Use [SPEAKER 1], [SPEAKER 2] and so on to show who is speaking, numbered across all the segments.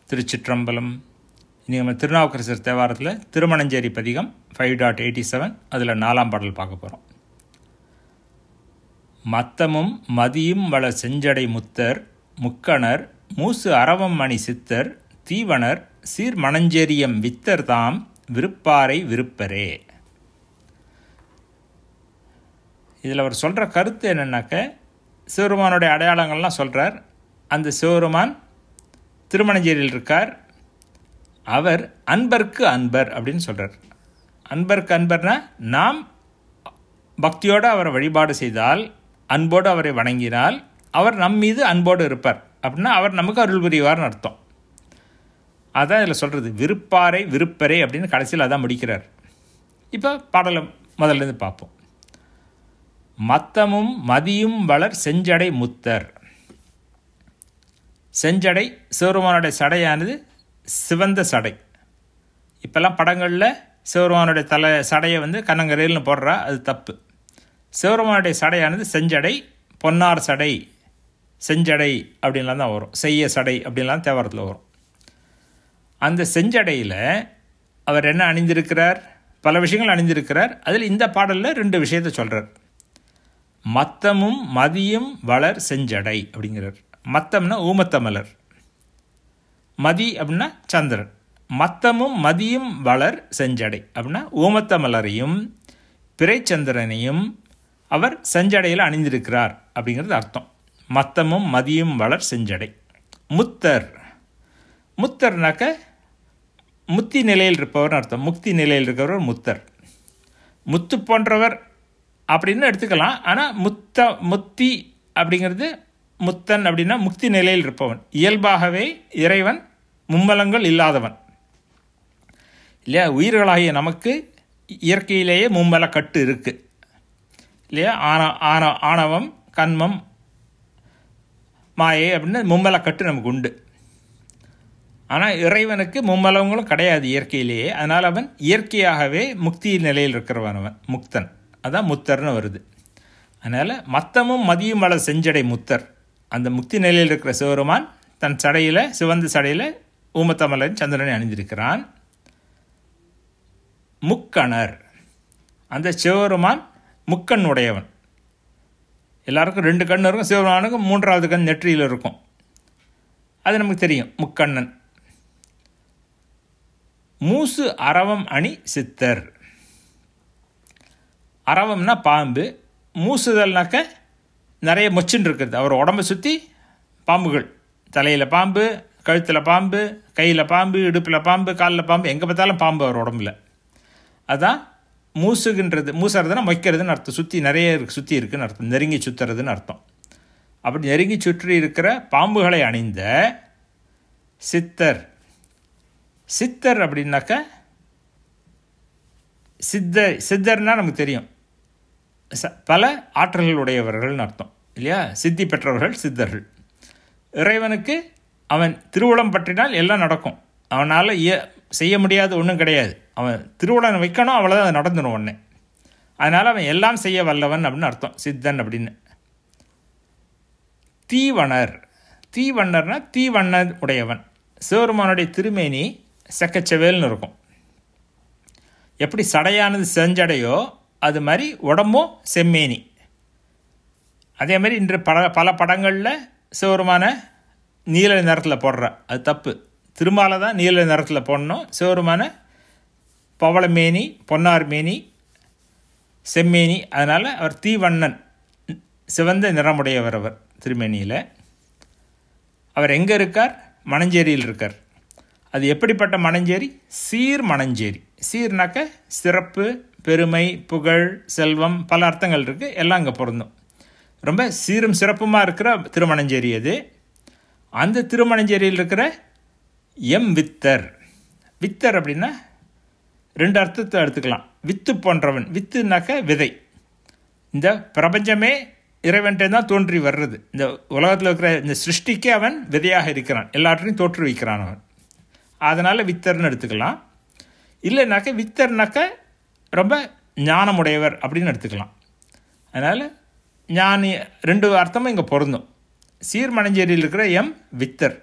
[SPEAKER 1] திருச்சிற்றம்பலம் இன்றைக்கி நம்ம திருநாவுக்கரசர் தேவாரத்தில் திருமணஞ்சேரி பதிகம் ஃபைவ் டாட் எயிட்டி செவன் அதில் நாலாம் பாடல் பார்க்க போகிறோம் மத்தமும் மதியும் வள செஞ்சடை முத்தர் முக்கணர் மூசு அரவம் மணி சித்தர் தீவனர் சீர் மணஞ்சேரியம் வித்தர் தாம் விருப்பாரை விருப்பரே இதில் அவர் சொல்கிற கருத்து என்னென்னாக்க சிவருமானுடைய அடையாளங்கள்லாம் சொல்கிறார் அந்த சிவருமான் திருமணஞ்சேரியில் இருக்கார் அவர் அன்பர்க்கு அன்பர் அப்படின்னு சொல்கிறார் அன்பர்க்கு அன்பர்னா நாம் பக்தியோடு அவரை வழிபாடு செய்தால் அன்போடு அவரை வணங்கினால் அவர் நம் மீது அன்போடு இருப்பார் அப்படின்னா அவர் நமக்கு அருள் புரிவார்னு அர்த்தம் அதான் இதில் சொல்கிறது விருப்பாரை விருப்பரே அப்படின்னு கடைசியில் அதான் முடிக்கிறார் இப்போ பாடலை முதல்லேருந்து பார்ப்போம் மத்தமும் மதியும் வளர் செஞ்சடை முத்தர் செஞ்சடை சிவருமானுடைய சடையானது சிவந்த சடை இப்போல்லாம் படங்களில் சிவருமானுடைய தலை சடையை வந்து கண்ணங்கரையில்னு போடுறா அது தப்பு சிவருமானுடைய சடையானது செஞ்சடை பொன்னார் சடை செஞ்சடை அப்படின்லாம் தான் வரும் செய்ய சடை அப்படின்லாம் தேவாரத்தில் வரும் அந்த செஞ்சடையில் அவர் என்ன அணிந்திருக்கிறார் பல விஷயங்கள் அணிந்திருக்கிறார் அதில் இந்த பாடலில் ரெண்டு விஷயத்தை சொல்கிறார் மத்தமும் மதியும் வளர் செஞ்சடை அப்படிங்கிறார் மத்தம்னா ஊமத்த மலர் மதி அப்படின்னா சந்திரன் மத்தமும் மதியும் வளர் செஞ்சடை அப்படின்னா ஊமத்த மலரையும் பிறைச்சந்திரனையும் அவர் செஞ்சடையில் அணிந்திருக்கிறார் அப்படிங்கிறது அர்த்தம் மத்தமும் மதியும் வளர் செஞ்சடை முத்தர் முத்தர்னாக்க முத்தி நிலையில் இருப்பவர்னு அர்த்தம் முக்தி நிலையில் இருக்கிறவர் முத்தர் முத்து போன்றவர் அப்படின்னு எடுத்துக்கலாம் ஆனால் முத்த முத்தி அப்படிங்கிறது முத்தன் அப்படின்னா முக்தி நிலையில் இருப்பவன் இயல்பாகவே இறைவன் மும்மலங்கள் இல்லாதவன் இல்லையா உயிர்களாகிய நமக்கு இயற்கையிலேயே மும்மல கட்டு இருக்குது இல்லையா ஆன ஆன ஆணவம் கண்மம் மாயை அப்படின்னு மும்மல கட்டு நமக்கு உண்டு ஆனால் இறைவனுக்கு மும்மலங்களும் கிடையாது இயற்கையிலேயே அதனால் அவன் இயற்கையாகவே முக்தி நிலையில் இருக்கிறவன் அவன் முக்தன் அதான் முத்தர்னு வருது அதனால் மத்தமும் மதியும் வள செஞ்சடை முத்தர் அந்த முக்தி நிலையில் இருக்கிற சிவருமான் தன் சடையில் சிவந்த சடையில் ஊமத்தமலன் சந்திரனை அணிந்திருக்கிறான் முக்கணர் அந்த சிவருமான் முக்கண் உடையவன் எல்லாருக்கும் ரெண்டு கண் இருக்கும் சிவருமானுக்கும் மூன்றாவது கண் நெற்றியில் இருக்கும் அது நமக்கு தெரியும் முக்கண்ணன் மூசு அரவம் அணி சித்தர் அரவம்னா பாம்பு மூசுதல்னாக்க நிறைய மொச்சுன்னு இருக்கிறது அவர் உடம்பை சுற்றி பாம்புகள் தலையில் பாம்பு கழுத்தில் பாம்பு கையில் பாம்பு இடுப்பில் பாம்பு காலில் பாம்பு எங்கே பார்த்தாலும் பாம்பு அவர் உடம்புல அதான் மூசுகின்றது மூசுறதுன்னா மொய்க்கிறதுன்னு அர்த்தம் சுற்றி நிறைய இருக்கு சுற்றி இருக்குன்னு அர்த்தம் நெருங்கி சுற்றுறதுன்னு அர்த்தம் அப்படி நெருங்கி சுற்றி இருக்கிற பாம்புகளை அணிந்த சித்தர் சித்தர் அப்படின்னாக்க சித்தர் சித்தர்னா நமக்கு தெரியும் ச பல ஆற்றல்கள் உடையவர்கள்னு அர்த்தம் இல்லையா சித்தி பெற்றவர்கள் சித்தர்கள் இறைவனுக்கு அவன் திருவுளம் பற்றினால் எல்லாம் நடக்கும் அவனால் இய செய்ய முடியாத ஒன்றும் கிடையாது அவன் திருவுளம் வைக்கணும் அவ்வளோதான் அது நடந்துடும் ஒன்று அதனால் அவன் எல்லாம் செய்ய வல்லவன் அப்படின்னு அர்த்தம் சித்தன் அப்படின்னு தீவனர் தீவண்ணர்னா தீவண்ணர் உடையவன் சிவருமானுடைய திருமேனி செக்கச்செவேல்னு இருக்கும் எப்படி சடையானது செஞ்சடையோ அது மாதிரி உடம்பும் செம்மேனி அதே மாதிரி இன்று பல பல படங்களில் சிவருமான நீல நிறத்தில் போடுற அது தப்பு திருமாலை தான் நீல நிறத்தில் போடணும் சிவருமான பவளமேனி பொன்னார் மேனி செம்மேனி அதனால் அவர் தீவண்ணன் சிவந்த நிறமுடையவர் அவர் திருமேனியில் அவர் எங்கே இருக்கார் மணஞ்சேரியில் இருக்கார் அது எப்படிப்பட்ட மணஞ்சேரி சீர் மணஞ்சேரி சீர்னாக்க சிறப்பு பெருமை புகழ் செல்வம் பல அர்த்தங்கள் இருக்குது எல்லாம் அங்கே பொருந்தும் ரொம்ப சீரும் சிறப்புமாக இருக்கிற திருமணஞ்சேரி அது அந்த திருமணஞ்சேரியில் இருக்கிற எம் வித்தர் வித்தர் அப்படின்னா ரெண்டு அர்த்தத்தை எடுத்துக்கலாம் வித்து போன்றவன் வித்துனாக்க விதை இந்த பிரபஞ்சமே இறைவன்கிட்ட தான் தோன்றி வர்றது இந்த உலகத்தில் இருக்கிற இந்த சிருஷ்டிக்கே அவன் விதையாக இருக்கிறான் எல்லாற்றையும் தோற்றுவிக்கிறான் அவன் அதனால் வித்தர்னு எடுத்துக்கலாம் இல்லைனாக்க வித்தர்னாக்க ரொம்ப ஞானமுடையவர் அப்படின்னு எடுத்துக்கலாம் அதனால் ஞானி ரெண்டு அர்த்தமும் இங்கே பொருந்தும் சீர்மணஞ்சேரியில் இருக்கிற எம் வித்தர்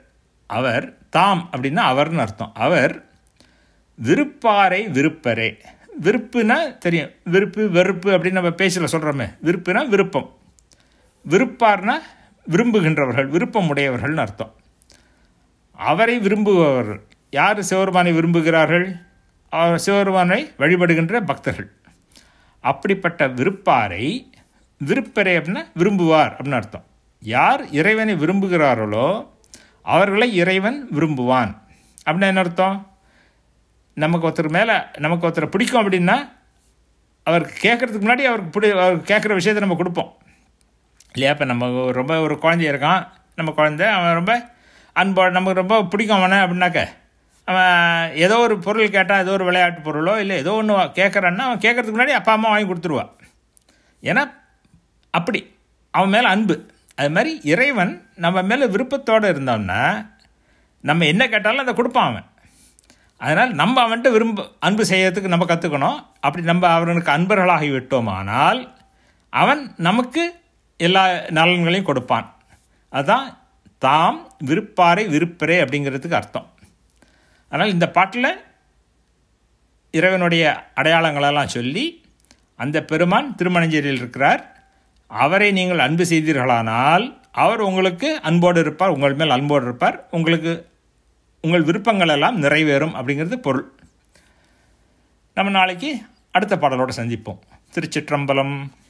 [SPEAKER 1] அவர் தாம் அப்படின்னா அவர்னு அர்த்தம் அவர் விருப்பாரை விருப்பரே விருப்புனா தெரியும் விருப்பு வெறுப்பு அப்படின்னு நம்ம பேச்சில் சொல்கிறோமே விருப்புனா விருப்பம் விருப்பார்னா விரும்புகின்றவர்கள் விருப்பம் உடையவர்கள்னு அர்த்தம் அவரை விரும்புபவர்கள் யார் சிவபெருமானை விரும்புகிறார்கள் அவர் சிவபெருமானை வழிபடுகின்ற பக்தர்கள் அப்படிப்பட்ட விருப்பாரை விருப்பரை அப்படின்னா விரும்புவார் அப்படின்னு அர்த்தம் யார் இறைவனை விரும்புகிறார்களோ அவர்களை இறைவன் விரும்புவான் அப்படின்னா என்ன அர்த்தம் நமக்கு ஒருத்தர் மேலே நமக்கு ஒருத்தரை பிடிக்கும் அப்படின்னா அவர் கேட்குறதுக்கு முன்னாடி அவருக்கு பிடி அவர் கேட்குற விஷயத்தை நம்ம கொடுப்போம் இல்லையா இப்போ நம்ம ரொம்ப ஒரு குழந்தை இருக்கான் நம்ம குழந்தை அவன் ரொம்ப அன்போட நமக்கு ரொம்ப பிடிக்கும் அவனை அப்படின்னாக்க அவன் ஏதோ ஒரு பொருள் கேட்டால் ஏதோ ஒரு விளையாட்டு பொருளோ இல்லை ஏதோ ஒன்று கேட்குறான்னா அவன் கேட்குறதுக்கு முன்னாடி அப்பா அம்மா வாங்கி கொடுத்துருவா ஏன்னா அப்படி அவன் மேலே அன்பு அது மாதிரி இறைவன் நம்ம மேலே விருப்பத்தோடு இருந்தோம்னா நம்ம என்ன கேட்டாலும் அதை கொடுப்பான் அவன் அதனால் நம்ம அவன்கிட்ட விரும்ப அன்பு செய்யறதுக்கு நம்ம கற்றுக்கணும் அப்படி நம்ம அவனுக்கு அன்பர்களாகி விட்டோமானால் அவன் நமக்கு எல்லா நலன்களையும் கொடுப்பான் அதுதான் தாம் விருப்பாரை விருப்பரே அப்படிங்கிறதுக்கு அர்த்தம் அதனால் இந்த பாட்டில் இறைவனுடைய அடையாளங்களெல்லாம் சொல்லி அந்த பெருமான் திருமணஞ்சேரியில் இருக்கிறார் அவரை நீங்கள் அன்பு செய்தீர்களானால் அவர் உங்களுக்கு அன்போடு இருப்பார் உங்கள் மேல் அன்போடு இருப்பார் உங்களுக்கு உங்கள் விருப்பங்கள் எல்லாம் நிறைவேறும் அப்படிங்கிறது பொருள் நம்ம நாளைக்கு அடுத்த பாடலோடு சந்திப்போம் திருச்சிற்றம்பலம்